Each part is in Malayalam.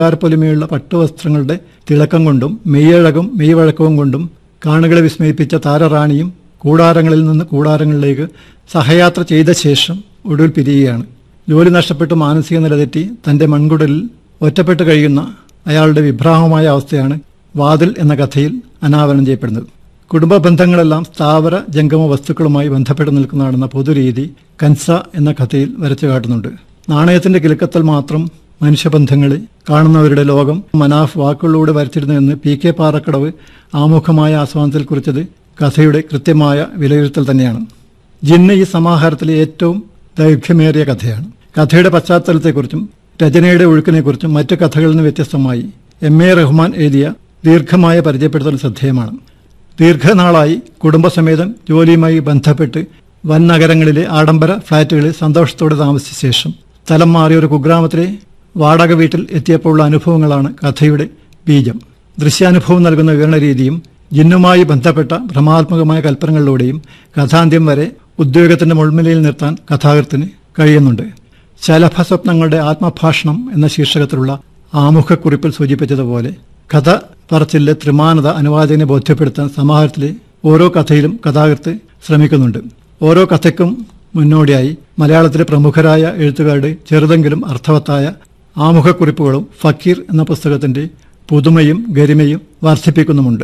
പൊലിമയുള്ള പട്ടുവസ്ത്രങ്ങളുടെ തിളക്കം കൊണ്ടും മെയ്യഴകും മെയ്വഴക്കവും കൊണ്ടും കാണികളെ വിസ്മയിപ്പിച്ച താരറാണിയും കൂടാരങ്ങളിൽ നിന്ന് കൂടാരങ്ങളിലേക്ക് സഹയാത്ര ചെയ്ത ശേഷം ഒടുവിൽ പിരിയുകയാണ് ജോലി നഷ്ടപ്പെട്ട് മാനസിക നിലതെറ്റി തന്റെ മൺകുടലിൽ ഒറ്റപ്പെട്ട് കഴിയുന്ന അയാളുടെ വിഭ്രാമമായ അവസ്ഥയാണ് വാതിൽ എന്ന കഥയിൽ അനാവരണം ചെയ്യപ്പെടുന്നത് കുടുംബ ബന്ധങ്ങളെല്ലാം സ്ഥാവര ജംഗമ വസ്തുക്കളുമായി ബന്ധപ്പെട്ട് നിൽക്കുന്നതാണെന്ന പൊതുരീതി കൻസ എന്ന കഥയിൽ വരച്ചു കാട്ടുന്നുണ്ട് നാണയത്തിന്റെ കിലുക്കത്തിൽ മാത്രം മനുഷ്യബന്ധങ്ങളെ കാണുന്നവരുടെ ലോകം മനാഫ് വാക്കുകളിലൂടെ വരച്ചിരുന്നു എന്ന് പി കെ പാറക്കടവ് ആമുഖമായ ആസ്വാദനത്തിൽ കുറിച്ചത് കഥയുടെ കൃത്യമായ വിലയിരുത്തൽ തന്നെയാണ് ജിന്ന് ഈ സമാഹാരത്തിലെ ഏറ്റവും ദൈർഘ്യമേറിയ കഥയാണ് കഥയുടെ പശ്ചാത്തലത്തെക്കുറിച്ചും രചനയുടെ ഒഴുക്കിനെക്കുറിച്ചും മറ്റു കഥകളിൽ നിന്ന് വ്യത്യസ്തമായി എം എ റഹ്മാൻ എഴുതിയ ദീർഘമായ പരിചയപ്പെടുത്തൽ ശ്രദ്ധേയമാണ് ദീർഘനാളായി കുടുംബസമേതം ജോലിയുമായി ബന്ധപ്പെട്ട് വൻ നഗരങ്ങളിലെ ആഡംബര ഫ്ളാറ്റുകളിൽ സന്തോഷത്തോടെ താമസിച്ച ശേഷം സ്ഥലം മാറിയ ഒരു കുഗ്രാമത്തിലെ വാടക വീട്ടിൽ എത്തിയപ്പോഴുള്ള അനുഭവങ്ങളാണ് കഥയുടെ ബീജം ദൃശ്യാനുഭവം നൽകുന്ന വിവരണ രീതിയും ജിന്നുമായി ബന്ധപ്പെട്ട ഭ്രമാത്മകമായ കൽപ്പനകളിലൂടെയും കഥാന്ത്യം വരെ ഉദ്യോഗത്തിന്റെ മുൾമുലയിൽ നിർത്താൻ കഥാകൃത്തിന് കഴിയുന്നുണ്ട് ശലഭസ്വപ്നങ്ങളുടെ ആത്മഭാഷണം എന്ന ശീർഷകത്തിലുള്ള ആമുഖക്കുറിപ്പിൽ സൂചിപ്പിച്ചതുപോലെ കഥ പറച്ചിലെ ത്രിമാനത അനുവാചകനെ ബോധ്യപ്പെടുത്താൻ സമാഹാരത്തിലെ ഓരോ കഥയിലും കഥാകൃത്ത് ശ്രമിക്കുന്നുണ്ട് ഓരോ കഥയ്ക്കും മുന്നോടിയായി മലയാളത്തിലെ പ്രമുഖരായ എഴുത്തുകാരുടെ ചെറുതെങ്കിലും അർത്ഥവത്തായ ആമുഖക്കുറിപ്പുകളും ഫക്കീർ എന്ന പുസ്തകത്തിന്റെ പുതുമയും ഗരിമയും വർദ്ധിപ്പിക്കുന്നുമുണ്ട്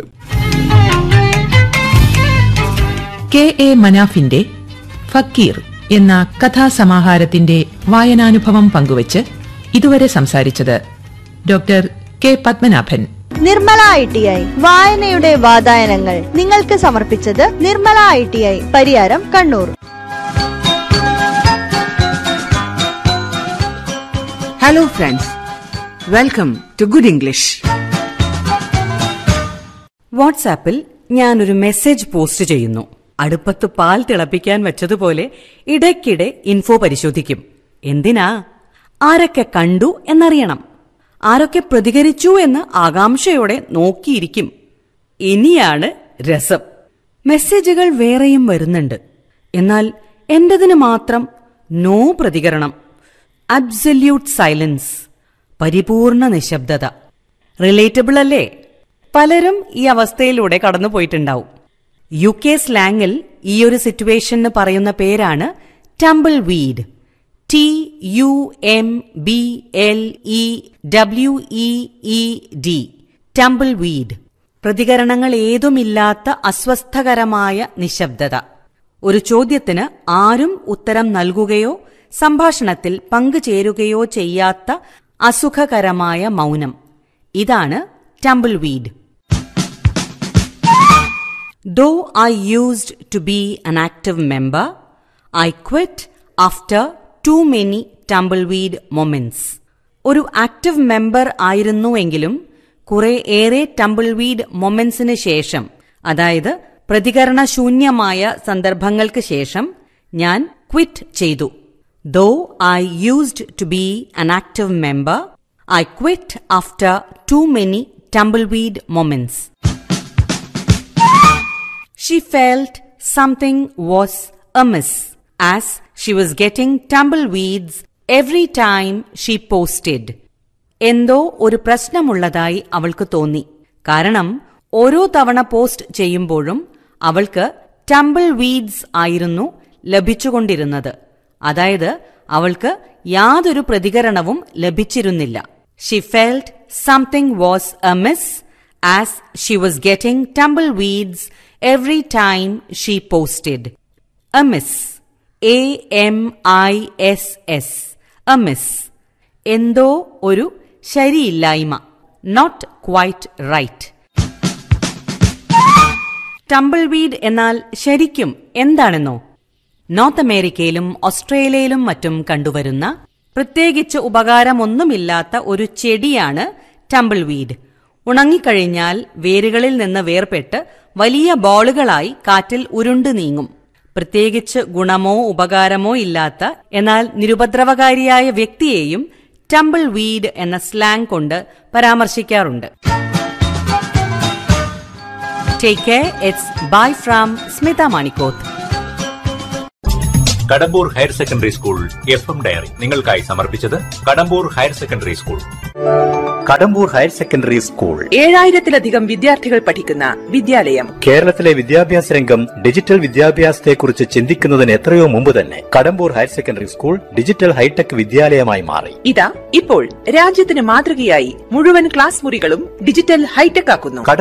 കെ എ മനാഫിന്റെ ഫക്കീർ എന്ന കഥാസമാഹാരത്തിന്റെ വായനാനുഭവം പങ്കുവച്ച് ഇതുവരെ സംസാരിച്ചത് doctor K Padmanabhan Nirmala I T I വായനയുടെ വാതായനങ്ങൾ നിങ്ങൾക്ക് സമർപ്പിച്ചത് Nirmala I T I Pariyaram Kannur Hello, friends. Welcome to Good English. വാട്സാപ്പിൽ ഞാനൊരു മെസ്സേജ് പോസ്റ്റ് ചെയ്യുന്നു അടുപ്പത്ത് പാൽ തിളപ്പിക്കാൻ വെച്ചതുപോലെ ഇടയ്ക്കിടെ ഇൻഫോ പരിശോധിക്കും എന്തിനാ ആരൊക്കെ കണ്ടു എന്നറിയണം ആരൊക്കെ പ്രതികരിച്ചു എന്ന് ആകാംക്ഷയോടെ നോക്കിയിരിക്കും ഇനിയാണ് രസം മെസ്സേജുകൾ വേറെയും വരുന്നുണ്ട് എന്നാൽ എന്റതിന് മാത്രം നോ പ്രതികരണം അബ്സല്യൂട്ട് സൈലൻസ് പരിപൂർണ നിശബ്ദത റിലേറ്റബിൾ അല്ലേ പലരും ഈ അവസ്ഥയിലൂടെ കടന്നുപോയിട്ടുണ്ടാവും യു കെ സ്ലാങ്ങിൽ ഈ ഒരു സിറ്റുവേഷന് പറയുന്ന പേരാണ് tumble weed T U M B L E W E E D tumble weed പ്രതികരണങ്ങൾ ഏതുമില്ലാത്ത അസ്വസ്ഥകരമായ നിശബ്ദത ഒരു ചോദ്യത്തിന് ആരും ഉത്തരം നൽകുകയോ സംഭാഷണത്തിൽ പങ്കുചേരുകയോ ചെയ്യാത്ത അസുഖകരമായ മൗനം ഇതാണ് tumble weed Though I used to be an active member, I quit after too many tumbleweed moments. ഒരു ആക്റ്റീവ് മെമ്പർ ആയിരുന്നുവെങ്കിലും കുറെ ഏറെ ടംബിൾവീഡ് മൊമെന്റ്സിന് ശേഷം അതായത് പ്രതികരണശൂന്യമായ സന്ദർഭങ്ങൾക്ക് ശേഷം ഞാൻ ക്വിറ്റ് ചെയ്തു though I used to be an active member I quit after too many tumbleweed moments She felt something was amiss as she was getting tumbleweeds every time she posted. എന്തോ ഒരു പ്രശ്നമുള്ളതായി അവൾക്ക് തോന്നി കാരണം ഓരോ തവണ പോസ്റ്റ് ചെയ്യുമ്പോഴും അവൾക്ക് ടംബിൾ വീഡ്സ് ആയിരുന്നു ലഭിച്ചുകൊണ്ടിരുന്നത് അതായത് അവൾക്ക് യാതൊരു പ്രതികരണവും ലഭിച്ചിരുന്നില്ല she felt something was amiss as she was getting tumble weeds every time she posted. Amiss. A M I S S. Amiss. എന്തോ ഒരു ശരിയില്ലായ്മ നോട്ട് ക്വൈറ്റ് റൈറ്റ് ടംബിൾവീഡ് എന്നാൽ ശരിക്കും എന്താണെന്നോ നോർത്ത് അമേരിക്കയിലും ഓസ്ട്രേലിയയിലും മറ്റും കണ്ടുവരുന്ന പ്രത്യേകിച്ച് ഉപകാരമൊന്നുമില്ലാത്ത ഒരു ചെടിയാണ് ടംബിൾവീഡ് ഉണങ്ങിക്കഴിഞ്ഞാൽ വേരുകളിൽ നിന്ന് വേർപെട്ട് വലിയ ബോളുകളായി കാറ്റിൽ ഉരുണ്ടു നീങ്ങും പ്രത്യേകിച്ച് ഗുണമോ ഉപകാരമോ ഇല്ലാത്ത എന്നാൽ നിരുപദ്രവകാരിയായ വ്യക്തിയെയും ടംബിൾ വീഡ് എന്ന സ്ലാങ് കൊണ്ട് പരാമർശിക്കാറുണ്ട് take care it's bye from Smitha Manikoth Kadambur higher secondary school F M diary നിങ്ങൾക്കായി സമർപ്പിച്ചത് Kadambur higher secondary school Kadambur higher secondary school ഏഴായിരത്തിലധികം വിദ്യാർത്ഥികൾ പഠിക്കുന്ന വിദ്യാലയം കേരളത്തിലെ വിദ്യാഭ്യാസ രംഗം ഡിജിറ്റൽ വിദ്യാഭ്യാസത്തെക്കുറിച്ച് ചിന്തിക്കുന്നതിന് എത്രയോ മുമ്പ് തന്നെ Kadambur higher secondary school digital hi tech വിദ്യാലയമായി മാറി ഇതാ ഇപ്പോൾ രാജ്യത്തിന് മാതൃകയായി മുഴുവൻ ക്ലാസ് മുറികളും ഡിജിറ്റൽ ഹൈടെക് ആക്കുന്നു